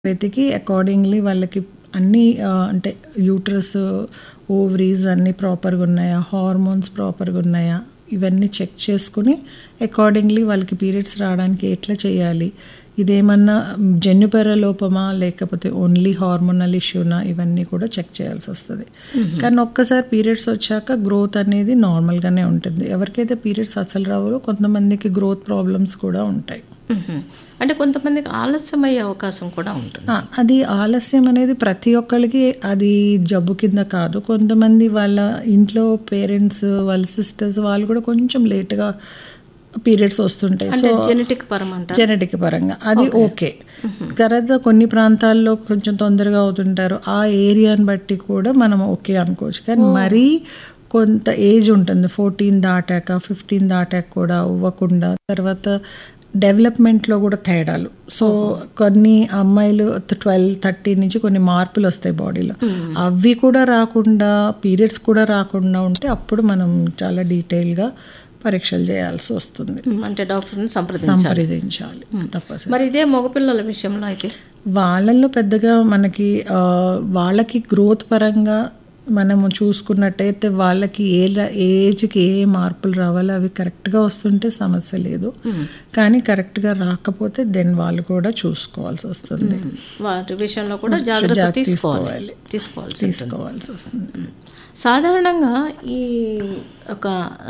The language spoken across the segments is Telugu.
వెతికి అకార్డింగ్లీ వాళ్ళకి అన్నీ ఆ, అంటే యూట్రస్ ఓవరీస్ అన్నీ ప్రాపర్గా ఉన్నాయా హార్మోన్స్ ప్రాపర్గా ఉన్నాయా ఇవన్నీ చెక్ చేసుకుని అకార్డింగ్లీ వాళ్ళకి పీరియడ్స్ రావడానికి ఎట్లా చేయాలి ఇదేమన్నా జన్యుపర లోపమా లేకపోతే ఓన్లీ హార్మోనల్ ఇష్యూనా ఇవన్నీ కూడా చెక్ చేయాల్సి వస్తుంది కానీ ఒక్కసారి పీరియడ్స్ వచ్చాక గ్రోత్ అనేది నార్మల్గానే ఉంటుంది ఎవరికైతే పీరియడ్స్ అసలు రావో కొంతమందికి గ్రోత్ ప్రాబ్లమ్స్ కూడా ఉంటాయి మ్మ్. అంటే కొంతమందికి ఆలస్యం అయ్యే అవకాశం కూడా ఉంటుంది ఆ, అది ఆలస్యం అనేది ప్రతి ఒక్కరికి అది జబ్బు కింద కాదు కొంతమంది వాళ్ళ ఇంట్లో పేరెంట్స్ వాళ్ళ సిస్టర్స్ వాళ్ళు కూడా కొంచెం లేట్గా పీరియడ్స్ వస్తుంటాయి సో జెనెటిక్ పరం అంటారు జెనెటిక్ పరంగా అది ఓకే తర్వాత కొన్ని ప్రాంతాల్లో కొంచెం తొందరగా అవుతుంటారు ఆ ఏరియాని బట్టి కూడా మనం ఓకే అనుకోవచ్చు కానీ మరీ కొంత ఏజ్ ఉంటుంది ఫోర్టీన్ దాటాక ఫిఫ్టీన్ దాటాక కూడా అవ్వకుండా తర్వాత డెవలప్మెంట్లో కూడా తేడాలు సో కొన్ని అమ్మాయిలు ట్వెల్వ్ థర్టీ నుంచి కొన్ని మార్పులు వస్తాయి బాడీలో అవి కూడా రాకుండా పీరియడ్స్ కూడా రాకుండా ఉంటే అప్పుడు మనం చాలా డీటెయిల్గా పరీక్షలు చేయాల్సి వస్తుంది మ్మ్. అంటే డాక్టర్ని సంప్రదించాలి సంప్రదించాలి తప్పదు మరి ఇదే మగపిల్లల విషయంలో అయితే వాళ్ళల్లో పెద్దగా మనకి ఆ, వాళ్ళకి గ్రోత్ పరంగా మనము చూసుకున్నట్టయితే వాళ్ళకి ఏ ల- ఏ ఏజ్కి ఏ మార్పులు రావాలో అవి కరెక్ట్గా వస్తుంటే సమస్య లేదు కానీ కరెక్ట్గా రాకపోతే దెన్ వాళ్ళు కూడా చూసుకోవాల్సి వస్తుంది వాటి విషయంలో కూడా జాగ్రత్త జాగ్రత్త తీసుకోవాలి తీసుకోవాలి. తీసుకోవాల్సి తీసుకోవాల్సి వస్తుంది సాధారణంగా ఈ ఒక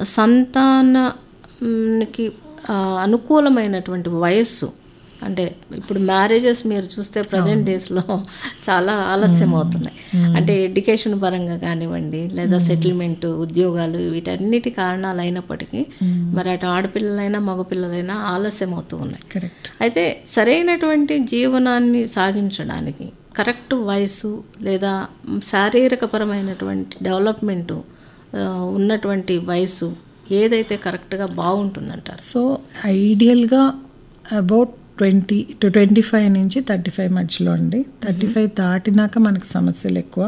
సంతానానికి ఆ, అనుకూలమైనటువంటి వయస్సు అంటే ఇప్పుడు మ్యారేజెస్ మీరు చూస్తే ప్రజెంట్ డేస్లో చాలా ఆలస్యం అవుతున్నాయి అంటే ఎడ్యుకేషన్ పరంగా కానివ్వండి లేదా సెటిల్మెంట్ ఉద్యోగాలు వీటన్నిటి కారణాలు అయినప్పటికీ మరి అటు ఆడపిల్లలైనా మగపిల్లలైనా ఆలస్యం అవుతూ ఉన్నాయి కరెక్ట్ అయితే సరైనటువంటి జీవనాన్ని సాగించడానికి కరెక్ట్ వయసు లేదా శారీరకపరమైనటువంటి డెవలప్మెంటు ఆ, ఉన్నటువంటి వయసు ఏదైతే కరెక్ట్గా బాగుంటుందంటారు సో ఐడియల్గా about twenty two twenty five నుంచి థర్టీ ఫైవ్ మధ్యలో అండి థర్టీ ఫైవ్ దాటినాక మనకు సమస్యలు ఎక్కువ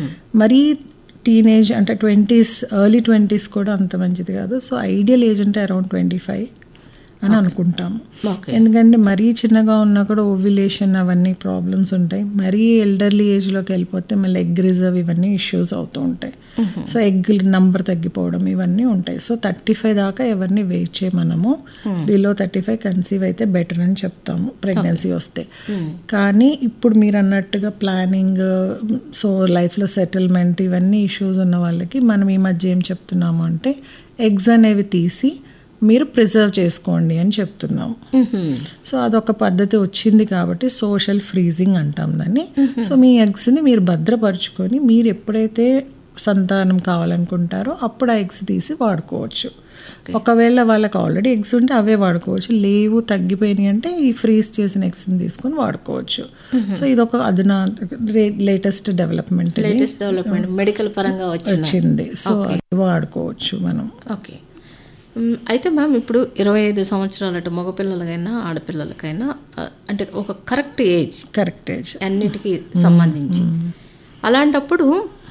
మరీ టీనేజ్ అంటే ట్వంటీస్ ఎర్లీ ట్వంటీస్ కూడా అంత మంచిది కాదు సో ఐడియల్ ఏజ్ అంటే అరౌండ్ ట్వంటీ ఫైవ్ అని అనుకుంటాము ఓకే ఎందుకంటే మరీ చిన్నగా ఉన్నా కూడా ఓవ్యులేషన్ అవన్నీ ప్రాబ్లమ్స్ ఉంటాయి మరీ ఎల్డర్లీ ఏజ్లోకి వెళ్ళిపోతే మళ్ళీ ఎగ్ రిజర్వ్ ఇవన్నీ ఇష్యూస్ అవుతూ ఉంటాయి సో ఎగ్ నంబర్ తగ్గిపోవడం ఇవన్నీ ఉంటాయి సో థర్టీ ఫైవ్ దాకా ఎవరిని వెయిట్ చేయమనము బిలో థర్టీ ఫైవ్ కన్సీవ్ అయితే బెటర్ అని చెప్తాము ప్రెగ్నెన్సీ వస్తే కానీ ఇప్పుడు మీరు అన్నట్టుగా ప్లానింగ్ సో లైఫ్లో సెటిల్మెంట్ ఇవన్నీ ఇష్యూస్ ఉన్న వాళ్ళకి మనం ఈ మధ్య ఏం చెప్తున్నాము అంటే ఎగ్స్ అనేవి తీసి మీరు ప్రిజర్వ్ చేసుకోండి అని చెప్తున్నాం సో అదొక పద్ధతి వచ్చింది కాబట్టి సోషల్ ఫ్రీజింగ్ అంటాం దాన్ని సో మీ ఎగ్స్ని మీరు భద్రపరుచుకొని మీరు ఎప్పుడైతే సంతానం కావాలనుకుంటారో అప్పుడు ఆ ఎగ్స్ తీసి వాడుకోవచ్చు ఒకవేళ వాళ్ళకి ఆల్రెడీ ఎగ్స్ ఉంటే అవే వాడుకోవచ్చు లేవు తగ్గిపోయినాయి అంటే ఈ ఫ్రీజ్ చేసిన ఎగ్స్ని తీసుకొని వాడుకోవచ్చు సో ఇది ఒక అదనా latest development latest development medical పరంగా వచ్చిన వచ్చింది సో అది వాడుకోవచ్చు మనం ఓకే మ్, అయితే మ్యామ్ ఇప్పుడు ఇరవై ఐదు సంవత్సరాలు అటు మగపిల్లలకైనా ఆడపిల్లలకైనా ఆ, అంటే ఒక కరెక్ట్ ఏజ్ కరెక్ట్ ఏజ్ అన్నిటికీ సంబంధించి అలాంటప్పుడు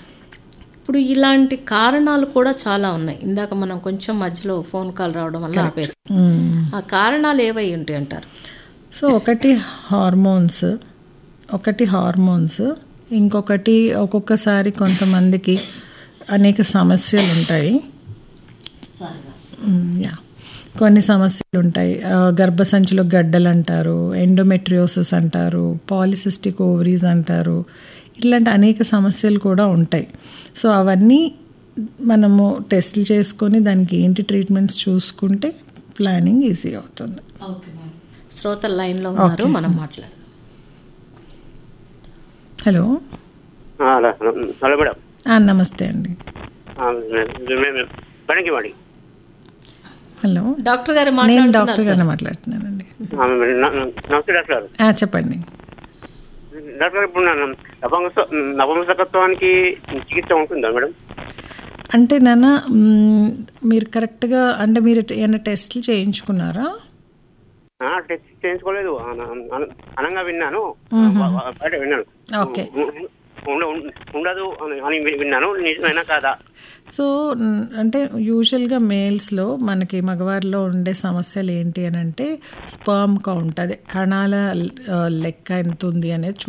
ఇప్పుడు ఇలాంటి కారణాలు కూడా చాలా ఉన్నాయి ఇందాక మనం కొంచెం మధ్యలో ఫోన్ కాల్ రావడం వల్ల ఆపేసి ఆ కారణాలు ఏవై ఉంటాయి అంటారు సో ఒకటి హార్మోన్స్ ఒకటి హార్మోన్స్ ఇంకొకటి ఒక్కొక్కసారి కొంతమందికి అనేక సమస్యలు ఉంటాయి మ్, యా కొన్ని సమస్యలు ఉంటాయి ఆ, గర్భసంచిలో గడ్డలు అంటారు ఎండోమెట్రియోసిస్ అంటారు పాలిసిస్టిక్ ఓవరీస్ అంటారు ఇట్లాంటి అనేక సమస్యలు కూడా ఉంటాయి సో అవన్నీ మనము టెస్టులు చేసుకొని దానికి ఏంటి ట్రీట్మెంట్స్ చూసుకుంటే ప్లానింగ్ ఈజీ అవుతుంది శ్రోత లైన్లో ఉన్నారు మనం మాట్లాడదాం హలో ఆ, హలో హలో మేడం ఆ, నమస్తే అండి ఆ, మే- మే- మే- బడంగి వాడి హలో డాక్టర్ గారు నేను మాట్లాడుతున్నారు డాక్టర్ గారిని మాట్లాడుతున్నానండి ఆ, న- న- నమస్తే డాక్టర్ గారు ఆ, చెప్పండి డాక్టర్ గారు ఇప్పుడు నా- నపుంస నపుంసకత్వానికి చికిత్స ఉంటుందా మేడం అంటే నాన్న మ్, మీరు కరెక్ట్గా అంటే మీరు ఏమైనా టెస్ట్లు చేయించుకున్నారా ఆ, టెస్ట్ చేయించుకోలేదు అన- అన- అనంగా విన్నాను బయట విన్నాను ఓకే ఉండ ఉం- ఉండదు అని అని వి- విన్నాను నిజమేనా కాదా సో న్- అంటే యూజువల్గా మేల్స్లో మనకి మగవారిలో ఉండే సమస్యలు ఏంటి అని అంటే స్పర్మ్ కౌంట్ అదే కణాల ఆ, లెక్క ఎంత ఉంది అనేది